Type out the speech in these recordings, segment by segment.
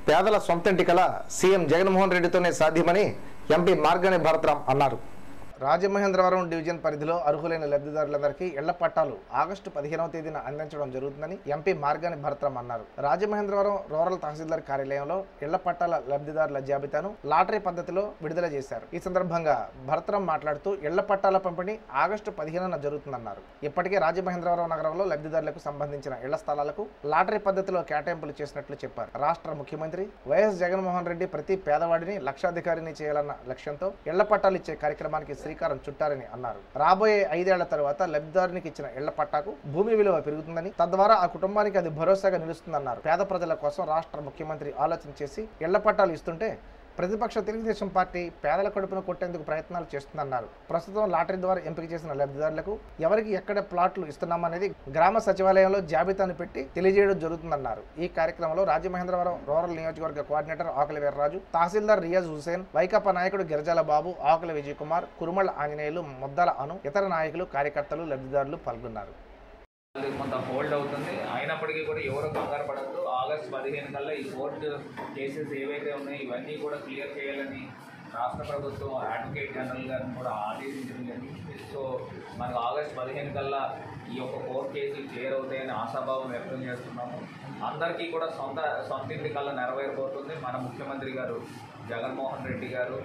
పేదల సొంతింటి కల సీఎం జగన్మోహన్ రెడ్డితోనే సాధ్యమని ఎంపీ మార్గాని భరతరాం అన్నారు రాజమహేంద్రవరం డివిజన్ పరిధిలో అర్హులైన లబ్ధిదారులందరికీ ఇళ్ల పట్టాలు ఆగస్టు పదిహేనవ తేదీన అందించడం జరుగుతుందని ఎంపీ మార్గాని భరతరాం అన్నారు రాజమహేంద్రవరం రూరల్ తహసీల్దార్ కార్యాలయంలో ఇళ్ల పట్టాల లబ్ధిదారుల జాబితాను లాటరీ పద్ధతిలో విడుదల చేశారు ఈ సందర్భంగా భరతరాం మాట్లాడుతూ ఇళ్ల పట్టాల పంపిణీ ఆగస్టు పదిహేనున జరుగుతుందన్నారు ఇప్పటికే రాజమహేంద్రవరం నగరంలో లబ్ధిదారులకు సంబంధించిన ఇళ్ల స్థలాలకు లాటరీ పద్ధతిలో కేటాయింపులు చేసినట్లు చెప్పారు రాష్ట్ర ముఖ్యమంత్రి వైఎస్ జగన్మోహన్ రెడ్డి ప్రతి పేదవాడిని లక్షాధికారిని చేయాలన్న లక్ష్యంతో ఇళ్ల పట్టాలు ఇచ్చే కార్యక్రమానికి శ్రీకారం చుట్టారని అన్నారు రాబోయే ఐదేళ్ల తర్వాత లబ్ధిదారునికి ఇచ్చిన ఇళ్ల పట్టాకు భూమి విలువ పెరుగుతుందని తద్వారా ఆ కుటుంబానికి అది భరోసాగా నిలుస్తుందన్నారు పేద ప్రజల కోసం రాష్ట్ర ముఖ్యమంత్రి ఆలోచన చేసి ఇళ్ల పట్టాలు ఇస్తుంటే ప్రతిపక్ష తెలుగుదేశం పార్టీ పేదల కడుపును కొట్టేందుకు ప్రయత్నాలు చేస్తుందన్నారు ప్రస్తుతం లాటరీ ద్వారా ఎంపిక చేసిన లబ్ధిదారులకు ఎవరికి ఎక్కడ ప్లాట్లు ఇస్తున్నామనేది గ్రామ సచివాలయంలో జాబితాను పెట్టి తెలియజేయడం జరుగుతుందన్నారు ఈ కార్యక్రమంలో రాజమహేంద్రవరం రూరల్ నియోజకవర్గ కోఆర్డినేటర్ ఆకలి వీర్రాజు తహసీల్దార్ రియాజ్ హుసేన్ వైకాపా నాయకుడు గిరిజాల బాబు ఆకుల విజయ్ కుమార్ కురుమళ్ళ ఆంజనేయులు ముద్దాల అను ఇతర నాయకులు కార్యకర్తలు లబ్ధిదారులు పాల్గొన్నారు అది కొంత హోల్డ్ అవుతుంది అయినప్పటికీ కూడా ఎవరు కంగారు పడద్దు ఆగస్ట్ పదిహేను కల్లా ఈ కోర్టు కేసెస్ ఏవైతే ఉన్నాయో ఇవన్నీ కూడా క్లియర్ చేయాలని రాష్ట్ర ప్రభుత్వం అడ్వకేట్ జనరల్ గారిని కూడా ఆదేశించడం జరిగింది సో మనకు ఆగస్ట్ పదిహేను కల్లా ఈ యొక్క కోర్టు కేసులు క్లియర్ అవుతాయని ఆశాభావం వ్యక్తం చేస్తున్నాము అందరికీ కూడా సొంత సొంత ఇంటి కల్లా నెరవేరిపోతుంది మన ముఖ్యమంత్రి గారు జగన్మోహన్ రెడ్డి గారు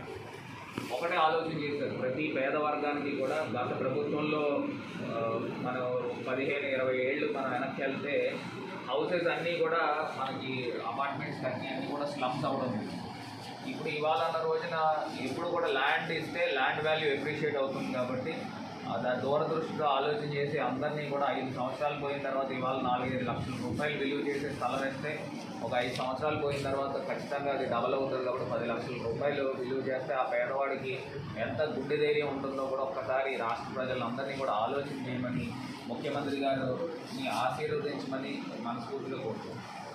ఒకటే ఆలోచన చేశారు ప్రతి పేద వర్గానికి కూడా గత ప్రభుత్వంలో ఆ, మనం పదిహేను ఇరవై ఏళ్ళు మనం వెనక్కి వెళ్తే హౌసెస్ అన్నీ కూడా మనకి అపార్ట్మెంట్స్ అన్నీ అన్నీ కూడా స్లమ్స్ అవ్వడం ఇప్పుడు ఇవాళ అన్న రోజున ఎప్పుడు కూడా ల్యాండ్ ఇస్తే ల్యాండ్ వాల్యూ ఎప్రిషియేట్ అవుతుంది కాబట్టి ఆ, దాని దూరదృష్టితో ఆలోచన చేసి అందరినీ కూడా ఐదు సంవత్సరాలు పోయిన తర్వాత ఇవాళ నాలుగైదు లక్షల రూపాయలు విలువ చేసే స్థలం వేస్తే ఒక ఐదు సంవత్సరాలు పోయిన తర్వాత ఖచ్చితంగా అది డబల్ అవుతుంది కాబట్టి పది లక్షల రూపాయలు విలువ చేస్తే ఆ పేదవాడికి ఎంత గుడ్డి ధైర్యం ఉంటుందో కూడా ఒక్కసారి రాష్ట్ర ప్రజలందరినీ కూడా ఆలోచన చేయమని ముఖ్యమంత్రి గారు ఆశీర్వదించమని మనస్ఫూర్తిగా కోరుతున్నాను